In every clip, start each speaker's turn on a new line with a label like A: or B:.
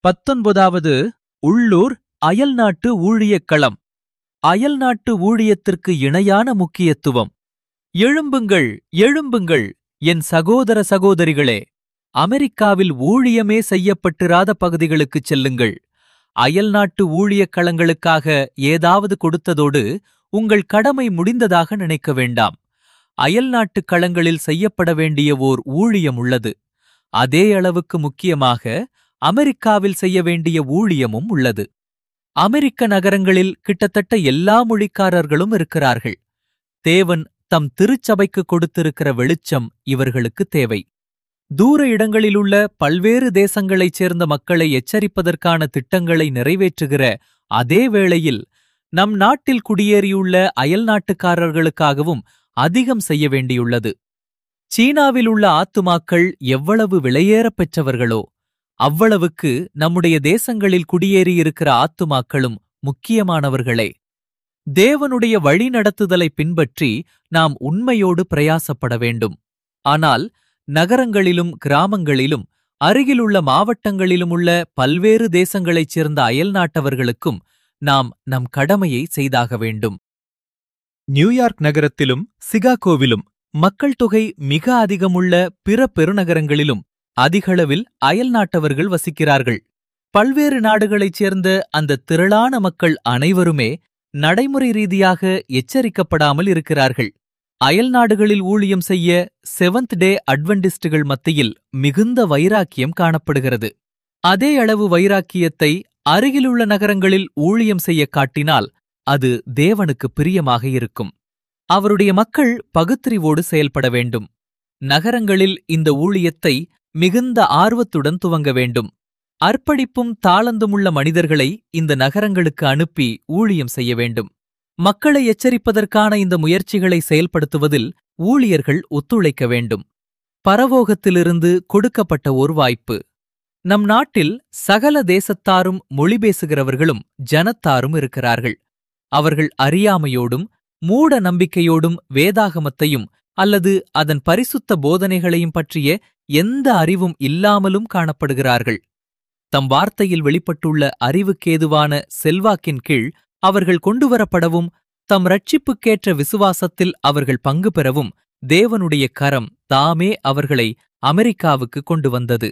A: பத்தொன்பதாவது உள்ளூர் அயல்நாட்டு ஊழியக் களம் அயல்நாட்டு ஊழியத்திற்கு இணையான முக்கியத்துவம் எழும்புங்கள் எழும்புங்கள் என் சகோதர சகோதரிகளே அமெரிக்காவில் ஊழியமே செய்யப்பட்டிராத பகுதிகளுக்குச் செல்லுங்கள் அயல்நாட்டு ஊழியக் களங்களுக்காக ஏதாவது கொடுத்ததோடு உங்கள் கடமை முடிந்ததாக நினைக்க வேண்டாம் அயல்நாட்டுக் களங்களில் செய்யப்பட வேண்டிய ஓர் ஊழியம் உள்ளது அதே அளவுக்கு முக்கியமாக அமெரிக்காவில் செய்ய வேண்டிய ஊழியமும் உள்ளது அமெரிக்க நகரங்களில் கிட்டத்தட்ட எல்லா மொழிக்காரர்களும் இருக்கிறார்கள் தேவன் தம் திருச்சபைக்கு கொடுத்திருக்கிற வெளிச்சம் இவர்களுக்கு தேவை தூர இடங்களிலுள்ள பல்வேறு தேசங்களைச் சேர்ந்த மக்களை எச்சரிப்பதற்கான திட்டங்களை நிறைவேற்றுகிற அதே வேளையில் நம் நாட்டில் குடியேறியுள்ள அயல்நாட்டுக்காரர்களுக்காகவும் அதிகம் செய்ய வேண்டியுள்ளது சீனாவில் உள்ள ஆத்துமாக்கள் எவ்வளவு விலையேறப் பெற்றவர்களோ அவ்வளவுக்கு நம்முடைய தேசங்களில் குடியேறியிருக்கிற ஆத்துமாக்களும் முக்கியமானவர்களே தேவனுடைய வழிநடத்துதலை பின்பற்றி நாம் உண்மையோடு பிரயாசப்பட வேண்டும் ஆனால் நகரங்களிலும் கிராமங்களிலும் அருகிலுள்ள மாவட்டங்களிலும் உள்ள பல்வேறு தேசங்களைச் சேர்ந்த அயல்நாட்டவர்களுக்கும் நாம் நம் கடமையை செய்தாக வேண்டும் நியூயார்க் நகரத்திலும் சிகாகோவிலும் மக்கள் தொகை மிக அதிகமுள்ள பிற பெருநகரங்களிலும் அதிகளவில் அயல்நாட்டவர்கள் வசிக்கிறார்கள் பல்வேறு நாடுகளைச் சேர்ந்த அந்த திரளான மக்கள் அனைவருமே நடைமுறை ரீதியாக எச்சரிக்கப்படாமல் இருக்கிறார்கள் அயல் நாடுகளில் ஊழியம் செய்ய செவன்த் டே அட்வென்டிஸ்டுகள் மத்தியில் மிகுந்த வைராக்கியம் காணப்படுகிறது அதே அளவு வைராக்கியத்தை அருகிலுள்ள நகரங்களில் ஊழியம் செய்ய காட்டினால் அது தேவனுக்கு பிரியமாக இருக்கும் அவருடைய மக்கள் பகுத்தறிவோடு செயல்பட வேண்டும் நகரங்களில் இந்த ஊழியத்தை மிகுந்த ஆர்வத்துடன் துவங்க வேண்டும் அர்ப்பணிப்பும் தாளந்துமுள்ள மனிதர்களை இந்த நகரங்களுக்கு அனுப்பி ஊழியம் செய்ய வேண்டும் மக்களை எச்சரிப்பதற்கான இந்த முயற்சிகளை செயல்படுத்துவதில் ஊழியர்கள் ஒத்துழைக்க வேண்டும் பரவோகத்திலிருந்து கொடுக்கப்பட்ட ஒரு வாய்ப்பு நம் நாட்டில் சகல தேசத்தாரும் மொழி பேசுகிறவர்களும் ஜனத்தாரும் இருக்கிறார்கள் அவர்கள் அறியாமையோடும் மூட நம்பிக்கையோடும் வேதாகமத்தையும் அல்லது அதன் பரிசுத்த போதனைகளையும் பற்றிய எந்த அறிவும் இல்லாமலும் காணப்படுகிறார்கள் தம் வார்த்தையில் வெளிப்பட்டுள்ள அறிவுக்கேதுவான செல்வாக்கின் கீழ் அவர்கள் கொண்டுவரப்படவும் தம் ரட்சிப்புக்கேற்ற விசுவாசத்தில் அவர்கள் பங்கு பெறவும் தேவனுடைய கரம் தாமே அவர்களை அமெரிக்காவுக்கு கொண்டு வந்தது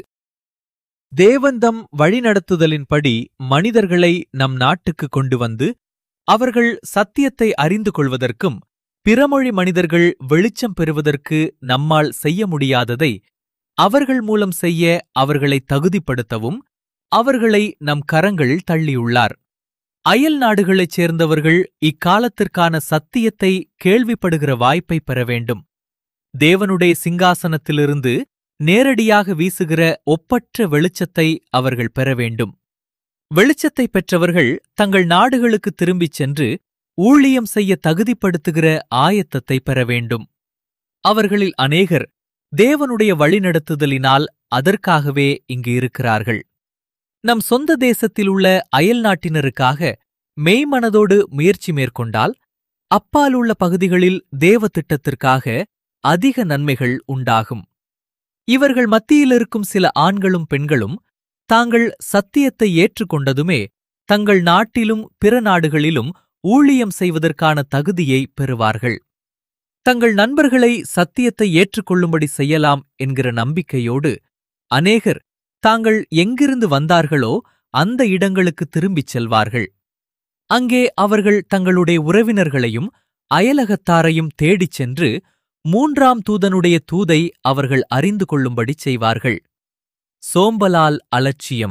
A: தேவந்தம் வழிநடத்துதலின்படி மனிதர்களை நம் நாட்டுக்கு கொண்டு வந்து அவர்கள் சத்தியத்தை அறிந்து கொள்வதற்கும் பிறமொழி மனிதர்கள் வெளிச்சம் பெறுவதற்கு நம்மால் செய்ய முடியாததை அவர்கள் மூலம் செய்ய அவர்களை தகுதிப்படுத்தவும் அவர்களை நம் கரங்களில் தள்ளியுள்ளார் அயல் நாடுகளைச் சேர்ந்தவர்கள் இக்காலத்திற்கான சத்தியத்தை கேள்விப்படுகிற வாய்ப்பை பெற வேண்டும் தேவனுடைய சிங்காசனத்திலிருந்து நேரடியாக வீசுகிற ஒப்பற்ற வெளிச்சத்தை அவர்கள் பெற வேண்டும் வெளிச்சத்தை பெற்றவர்கள் தங்கள் நாடுகளுக்கு திரும்பிச் சென்று ஊழியம் செய்ய தகுதிப்படுத்துகிற ஆயத்தத்தை பெற வேண்டும் அவர்களில் அநேகர் தேவனுடைய வழிநடத்துதலினால் அதற்காகவே இங்கு இருக்கிறார்கள் நம் சொந்த தேசத்தில் உள்ள அயல் நாட்டினருக்காக மெய்மனதோடு முயற்சி மேற்கொண்டால் அப்பால் உள்ள பகுதிகளில் தேவ திட்டத்திற்காக அதிக நன்மைகள் உண்டாகும் இவர்கள் மத்தியில் இருக்கும் சில ஆண்களும் பெண்களும் தாங்கள் சத்தியத்தை ஏற்றுக்கொண்டதுமே தங்கள் நாட்டிலும் பிற நாடுகளிலும் ஊழியம் செய்வதற்கான தகுதியை பெறுவார்கள் தங்கள் நண்பர்களை சத்தியத்தை ஏற்றுக்கொள்ளும்படி செய்யலாம் என்கிற நம்பிக்கையோடு அநேகர் தாங்கள் எங்கிருந்து வந்தார்களோ அந்த இடங்களுக்கு திரும்பிச் செல்வார்கள் அங்கே அவர்கள் தங்களுடைய உறவினர்களையும் அயலகத்தாரையும் தேடிச் சென்று மூன்றாம் தூதனுடைய தூதை அவர்கள் அறிந்து கொள்ளும்படி செய்வார்கள் சோம்பலால் அலட்சியம்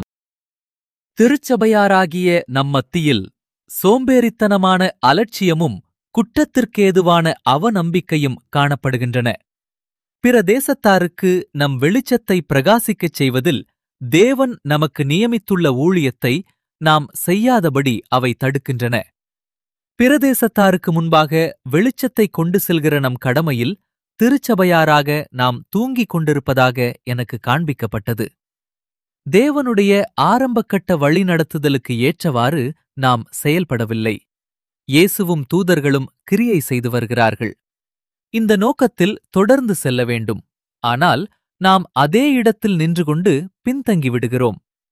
A: திருச்சபையாராகிய நம் மத்தியில் சோம்பேறித்தனமான அலட்சியமும் குற்றத்திற்கேதுவான அவநம்பிக்கையும் காணப்படுகின்றன பிற தேசத்தாருக்கு நம் வெளிச்சத்தை பிரகாசிக்கச் செய்வதில் தேவன் நமக்கு நியமித்துள்ள ஊழியத்தை நாம் செய்யாதபடி அவை தடுக்கின்றன பிரதேசத்தாருக்கு முன்பாக வெளிச்சத்தை கொண்டு செல்கிற நம் கடமையில் திருச்சபையாராக நாம் தூங்கிக் கொண்டிருப்பதாக எனக்கு காண்பிக்கப்பட்டது தேவனுடைய ஆரம்பக்கட்ட வழிநடத்துதலுக்கு ஏற்றவாறு நாம் செயல்படவில்லை இயேசுவும் தூதர்களும் கிரியை செய்து வருகிறார்கள் இந்த நோக்கத்தில் தொடர்ந்து செல்ல வேண்டும் ஆனால் நாம் அதே இடத்தில் நின்று கொண்டு பின்தங்கி விடுகிறோம்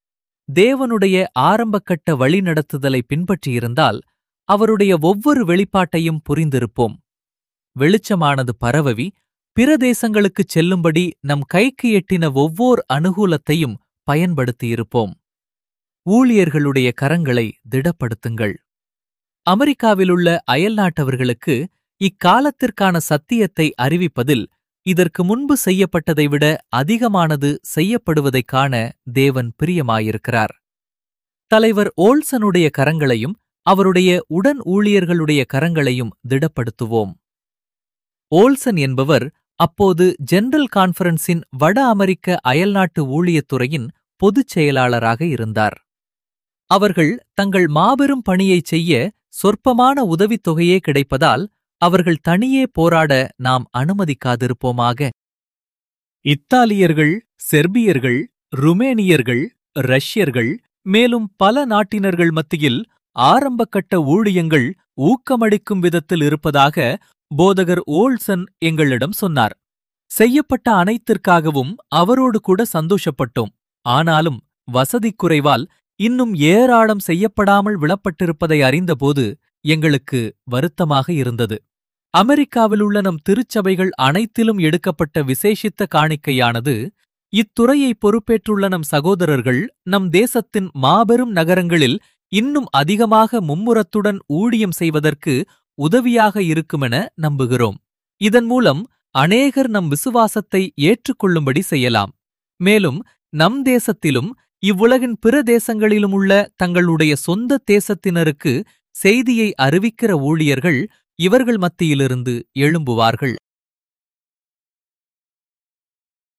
A: தேவனுடைய ஆரம்பக்கட்ட வழிநடத்துதலை பின்பற்றியிருந்தால் அவருடைய ஒவ்வொரு வெளிப்பாட்டையும் புரிந்திருப்போம் வெளிச்சமானது பரவவி பிற தேசங்களுக்குச் செல்லும்படி நம் கைக்கு எட்டின ஒவ்வோர் அனுகூலத்தையும் பயன்படுத்தியிருப்போம் ஊழியர்களுடைய கரங்களை திடப்படுத்துங்கள் அமெரிக்காவிலுள்ள அயல்நாட்டவர்களுக்கு இக்காலத்திற்கான சத்தியத்தை அறிவிப்பதில் இதற்கு முன்பு செய்யப்பட்டதை விட அதிகமானது செய்யப்படுவதைக் காண தேவன் பிரியமாயிருக்கிறார் தலைவர் ஓல்சனுடைய கரங்களையும் அவருடைய உடன் ஊழியர்களுடைய கரங்களையும் திடப்படுத்துவோம் ஓல்சன் என்பவர் அப்போது ஜெனரல் கான்ஃபரன்ஸின் வட அமெரிக்க அயல்நாட்டு ஊழியத்துறையின் பொதுச் செயலாளராக இருந்தார் அவர்கள் தங்கள் மாபெரும் பணியைச் செய்ய சொற்பமான உதவித்தொகையே கிடைப்பதால் அவர்கள் தனியே போராட நாம் அனுமதிக்காதிருப்போமாக இத்தாலியர்கள் செர்பியர்கள் ருமேனியர்கள் ரஷ்யர்கள் மேலும் பல நாட்டினர்கள் மத்தியில் ஆரம்பக்கட்ட ஊழியங்கள் ஊக்கமளிக்கும் விதத்தில் இருப்பதாக போதகர் ஓல்சன் எங்களிடம் சொன்னார் செய்யப்பட்ட அனைத்திற்காகவும் அவரோடு கூட சந்தோஷப்பட்டோம் ஆனாலும் வசதி குறைவால் இன்னும் ஏராளம் செய்யப்படாமல் விழப்பட்டிருப்பதை அறிந்தபோது எங்களுக்கு வருத்தமாக இருந்தது அமெரிக்காவில் உள்ள நம் திருச்சபைகள் அனைத்திலும் எடுக்கப்பட்ட விசேஷித்த காணிக்கையானது இத்துறையை பொறுப்பேற்றுள்ள நம் சகோதரர்கள் நம் தேசத்தின் மாபெரும் நகரங்களில் இன்னும் அதிகமாக மும்முரத்துடன் ஊழியம் செய்வதற்கு உதவியாக இருக்குமென நம்புகிறோம் இதன் மூலம் அநேகர் நம் விசுவாசத்தை ஏற்றுக்கொள்ளும்படி செய்யலாம் மேலும் நம் தேசத்திலும் இவ்வுலகின் பிற தேசங்களிலும் உள்ள தங்களுடைய சொந்த தேசத்தினருக்கு செய்தியை அறிவிக்கிற ஊழியர்கள் இவர்கள் மத்தியிலிருந்து எழும்புவார்கள்